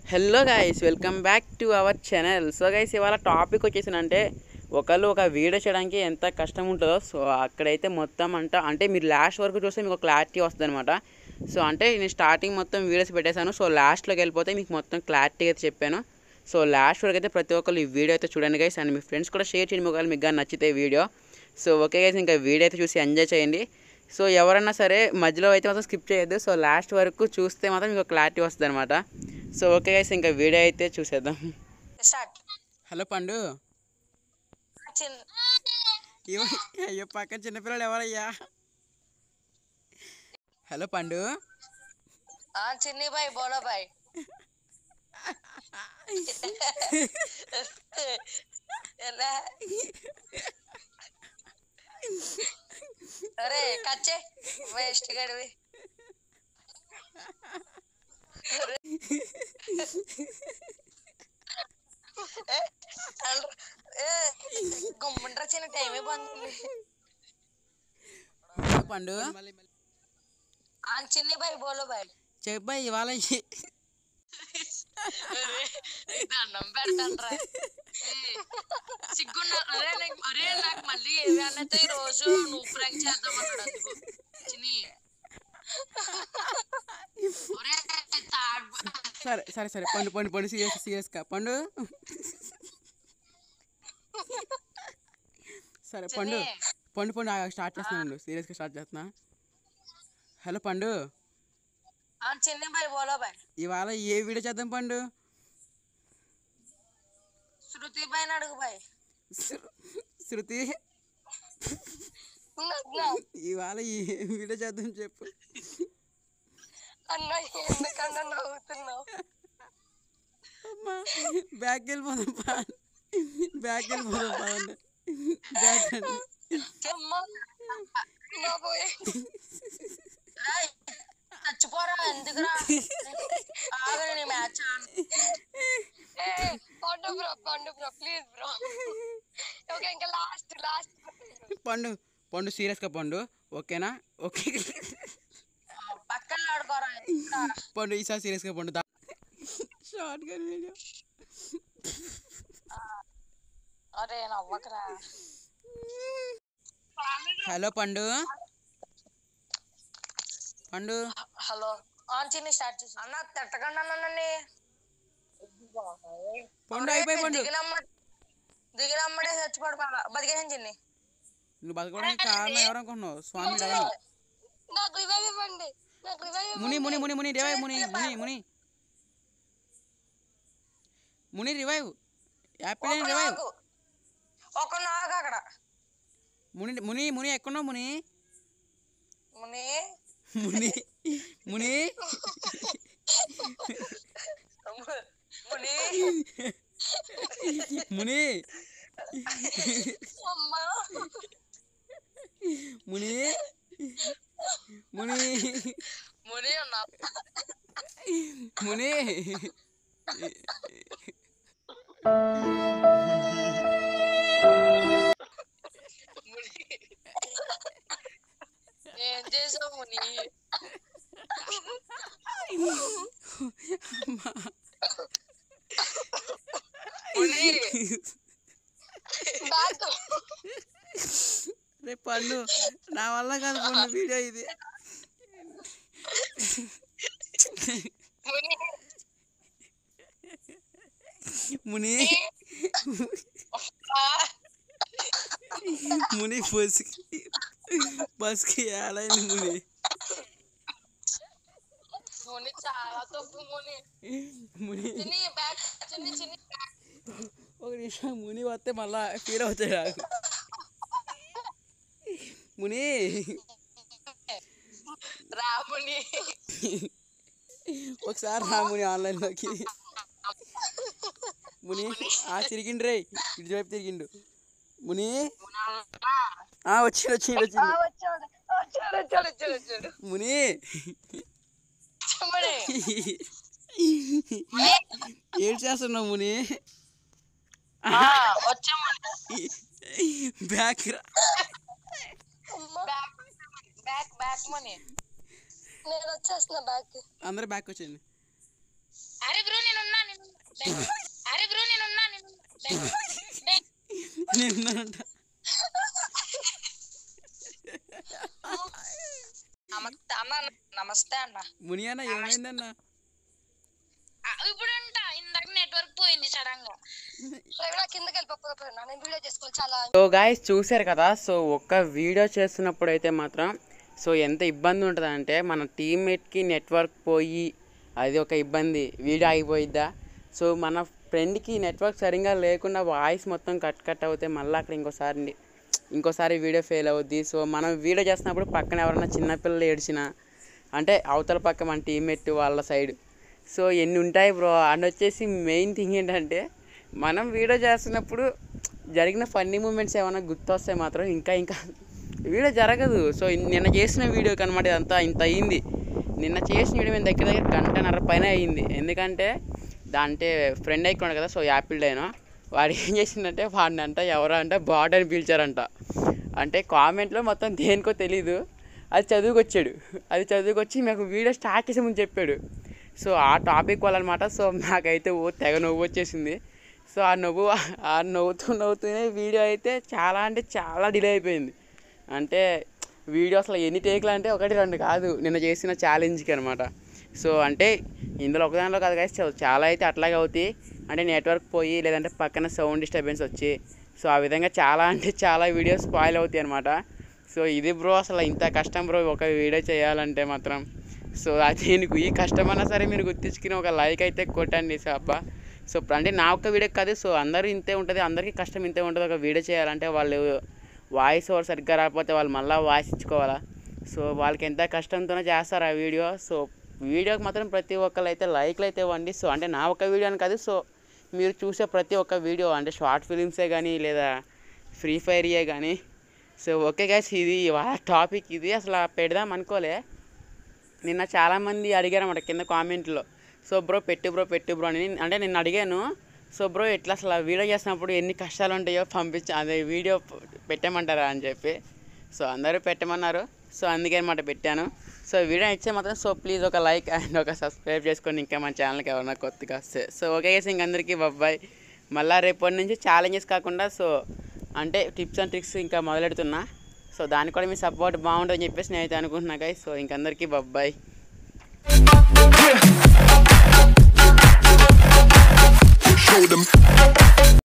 Hello guys welcome back to our channel so guys ఇవాళ topic వచ్చేసిందంటే ఒకళ్ళు ఒక వీడియో చేయడానికి ఎంత కష్టం ఉంటుందో సో అక్కడైతే మొత్తం అంట అంటే మీరు లాస్ట్ వరకు చూస్తే మీకు క్లారిటీ వస్తుంది అనమాట సో అంటే నేను స్టార్టింగ్ మొత్తం వీడియోస్ పెట్టేశాను సో లాస్ట్లోకి వెళ్ళిపోతే మీకు మొత్తం క్లారిటీ అయితే చెప్పాను సో లాస్ట్ వరకు అయితే ప్రతి ఒక్కరు ఈ వీడియో అయితే చూడండి గైస్ అండ్ మీ ఫ్రెండ్స్ కూడా షేర్ చేయండి ఒకవేళ మీకు కానీ నచ్చితే వీడియో సో ఓకే గైస్ ఇంకా వీడియో అయితే చూసి ఎంజాయ్ చేయండి సో ఎవరన్నా సరే మధ్యలో అయితే మాత్రం స్కిప్ చేయొద్దు సో లాస్ట్ వరకు చూస్తే మాత్రం మీకు క్లారిటీ వస్తుంది అనమాట సో ఓకే గైస్ ఇంకా వీడియో అయితే చూసేద్దాం స్టార్ట్ హలో పండు చిన్ ఇవ- అయ్యో పక్కన చిన్నపిల్లలు ఎవరయ్యా హలో పండు ఆ చిన్ని బాయ్ బోలో బాయ్ ఎలా అరే కచ్చే వేస్ట్ గడివి గుమ్మంటారా చిన్న టైమే పొందింది హలో పండు ఆ చిన్ని బాయ్ బోలో బాయ్ చెప్పా ఇవాళ ఈ- దండం పెట్టండ్రా సిగ్గున్నా అరే నాకు- అరే నాకు మళ్ళీ ఏవి అన్నైతే ఈ రోజు నువ్వు ప్రాంక్ చేద్దాం అన్నాడు అందుకు చిన్ని ఒరే తాడ్ సరే సరే సరే పండు పండు పండు సీరియస్ సీరియస్గా పండు సరే పండు పండు పండు ఆగు, స్టార్ట్ చేస్తున్నాను సీరియస్గా స్టార్ట్ చేస్తున్నా హలో పండు ఆ చిన్ని బాయ్ బోలో బాయ్ ఇవాళ ఏ వీడియో చేద్దాం పండు శృతి పైన అడుగు బాయ్ శృ- శృతి అన్న ఇవాళ ఏ వీడియో చేద్దాం చెప్పు అన్న ఎందుకన్నా నవ్వుతున్నావు అమ్మా బ్యాక్ వెళ్ళిపోదాం పా బ్యాక్ వెళ్ళిపోదాం పదండి బ్యాక్ రండి. అమ్మా నా పోయి ఏయ్, చచ్చిపోరా ఎందుకురా ఆగని నీ మ్యాచ్ పండు బ్రో పండు బ్రో ప్లీజ్ బ్రో ఓకే ఇంకా లాస్ట్ లాస్ట్ పండు పండు సీరియస్గా పండు ఓకేనా ఓకే పక్కన ఆడుకోరా పండు ఈసారి సీరియస్గా పండు దా షార్ట్ గా వీడియో అరే నవ్వకరా హలో పండు పండు హలో ఆన్ చిన్ని స్టార్ట్ చేసి అన్న తిట్టకండి అన్నని పండు అయిపోయి పండు దిగినమ్మ దిగినమ్మడే చచ్చిపోడు బతికేసాను చిన్ని నువ్వు బతకడానికి కారణం ఎవరనుకుంటున్నావు స్వామి డైన్ నాకు రివైవ్ ఇవ్వండి నాకు రివైవ్ ముని ముని ముని ముని రివైవ్ ముని ముని ముని ముని రివైవ్ యాపిల్ రివైవ్ ఒక నాగు అక్కడ ముని ముని ముని ఎక్కడున్నావు ముని ముని ముని ముని ముని ముని అమ్మా ముని ముని ముని ఉన్నా ముని ముని ఏం చేసావు ముని ముని బాగా రే పండు నా వల్ల కాదు పండు వీడియో ఇది ముని ముని ఆ, ముని బస్కి బస్కి ఏలైంది ముని ముని చాలా తప్పు ముని ముని చిన్ని బ్యాక్ చిన్ని చిన్ని back. ఒక నిమిషం ముని వస్తే మళ్ళా ఫీల్ అవుతాయి నాకు ముని రా ముని ఒకసారి రా ముని ఆన్లైన్లోకి ముని ఆ తిరిగిండు రే ఇటు వైపు తిరిగిండు ముని ఆ వచ్చిండు వచ్చిండు వచ్చిండు వచ్చాడు వచ్చాడు వచ్చాడు వచ్చాడు వచ్చాడు ముని చెమ్మడి ఏం చేస్తున్నావు ముని వచ్చామని బ్యాక్ రా బ్యాక్ బ్యాక్ బ్యాక్ మనీ నేను వచ్చేస్తున్నా బ్యాక్ అందరు బ్యాక్ వచ్చేయండి అరే బ్రో నేను ఉన్నాను అరే బ్రో నేనున్నా నేను నేనున్నానంట నమస్తే అన్న నమస్తే అన్న మునియాన ఏమైందన్న ఆ, ఇప్పుడు అంట ఇందాక నెట్వర్క్ పోయింది సడన్ గా ప్రవీణ కిందకి వెళ్ళిపోతున్నా నేను వీడియో చేసుకోవాలి చాలా సో గాయస్ చూశారు కదా సో ఒక్క వీడియో చేస్తున్నప్పుడు అయితే మాత్రం సో ఎంత ఇబ్బంది ఉంటుంది అంటే మన టీమ్మేట్కి నెట్వర్క్ పోయి అది ఒక ఇబ్బంది వీడియో ఆగిపోయిద్దా సో మన ఫ్రెండ్కి నెట్వర్క్ సరిగా లేకుండా వాయిస్ మొత్తం కట్ కట్ అవుతే మళ్ళీ అక్కడ ఇంకోసారి ఇంకోసారి వీడియో ఫెయిల్ అవుద్ది సో మనం వీడియో చేస్తున్నప్పుడు పక్కన ఎవరైనా చిన్నపిల్లలు ఏడ్చినా అంటే అవతల పక్క మన టీమ్మేట్ వాళ్ళ సైడ్ సో ఎన్ని ఉంటాయి బ్రో అండ్ వచ్చేసి మెయిన్ థింగ్ ఏంటంటే మనం వీడియో చేస్తున్నప్పుడు జరిగిన ఫన్నీ మూమెంట్స్ ఏమైనా గుర్తొస్తే మాత్రం ఇంకా ఇంకా వీడియో జరగదు సో నిన్న చేసిన వీడియోకి అనమాట ఇదంతా ఇంత అయ్యింది నిన్న చేసిన వీడియో మేము దగ్గర దగ్గర గంటన్నర పైన అయ్యింది ఎందుకంటే దాంటే ఫ్రెండ్ అయిపోయాడు కదా సో యాపిల్ డైనో వాడు ఏం చేసిందంటే వాడిని అంట ఎవరు అంటే బాట్ అని పిలిచారంట అంటే కామెంట్లో మొత్తం దేనికో తెలీదు అది చదువుకొచ్చాడు అది చదువుకొచ్చి మాకు వీడియో స్టార్ట్ చేసే ముందు చెప్పాడు సో ఆ టాపిక్ వల్ల అనమాట సో నాకైతే ఓ తెగ నవ్వు వచ్చేసింది సో ఆ నవ్వు ఆ నవ్వుతూ నవ్వుతూనే వీడియో అయితే చాలా అంటే చాలా డిలే అయిపోయింది అంటే వీడియో అసలు ఎన్ని టేక్లు అంటే ఒకటి రెండు కాదు నిన్న చేసిన ఛాలెంజ్కి అనమాట సో అంటే ఇందులో ఒకదానిలో కాదు కానీ చాలా అయితే అట్లాగే అవుతాయి అంటే నెట్వర్క్ పోయి లేదంటే పక్కన సౌండ్ డిస్టర్బెన్స్ వచ్చి సో ఆ విధంగా చాలా అంటే చాలా వీడియోస్ స్పాయిల్ అవుతాయి అనమాట సో ఇది బ్రో అసలు ఇంత కష్టం బ్రో ఒక వీడియో చేయాలంటే మాత్రం సో అది దీనికి ఈ కష్టమైనా సరే మీరు గుర్తించుకుని ఒక లైక్ అయితే కొట్టండి సో అబ్బా సో ఇప్పుడు అంటే నా ఒక్క వీడియో కాదు సో అందరూ ఇంతే ఉంటుంది అందరికీ కష్టం ఇంతే ఉంటుంది ఒక వీడియో చేయాలంటే వాళ్ళు వాయిస్ ఓవర్ సరిగ్గా రాకపోతే వాళ్ళు మళ్ళీ వాయిస్ ఇచ్చుకోవాలా సో వాళ్ళకి ఎంత కష్టంతోనే చేస్తారు ఆ వీడియో సో వీడియోకి మాత్రం ప్రతి ఒక్కరు అయితే లైక్లు అయితే ఇవ్వండి సో అంటే నా ఒక్క వీడియో అని కాదు సో మీరు చూసే ప్రతి ఒక్క వీడియో అంటే షార్ట్ ఫిలిమ్సే కానీ లేదా ఫ్రీ ఫైర్యే కానీ సో ఓకే గైస్ ఇది వాళ్ళ టాపిక్ ఇది అసలు పెడదాం అనుకోలే నిన్న చాలామంది అడిగారు అన్నమాట కింద కామెంట్లో సో బ్రో పెట్టు బ్రో పెట్టు బ్రో అని అంటే నేను అడిగాను సో బ్రో ఎట్లా అసలు ఆ వీడియో చేసినప్పుడు ఎన్ని కష్టాలు ఉంటాయో పంపించి అదే వీడియో పెట్టమంటారా అని చెప్పి సో అందరూ పెట్టమన్నారు సో అందుకే అనమాట పెట్టాను సో వీడియో ఇచ్చే మాత్రం సో ప్లీజ్ ఒక లైక్ అండ్ ఒక సబ్స్క్రైబ్ చేసుకోండి ఇంకా మన ఛానల్కి ఎవరైనా కొత్తగా వస్తే సో ఓకే గైస్ ఇంకందరికీ బొబ్బాయ్ మళ్ళీ రేపటి నుంచి ఛాలెంజెస్ కాకుండా సో అంటే టిప్స్ అండ్ ట్రిక్స్ ఇంకా మొదలెడుతున్నా సో దానికి కూడా మీ సపోర్ట్ బాగుంటుందని చెప్పేసి నేనైతే అనుకుంటున్నా గైస్ సో ఇంకందరికీ బొబ్బాయ్ show them.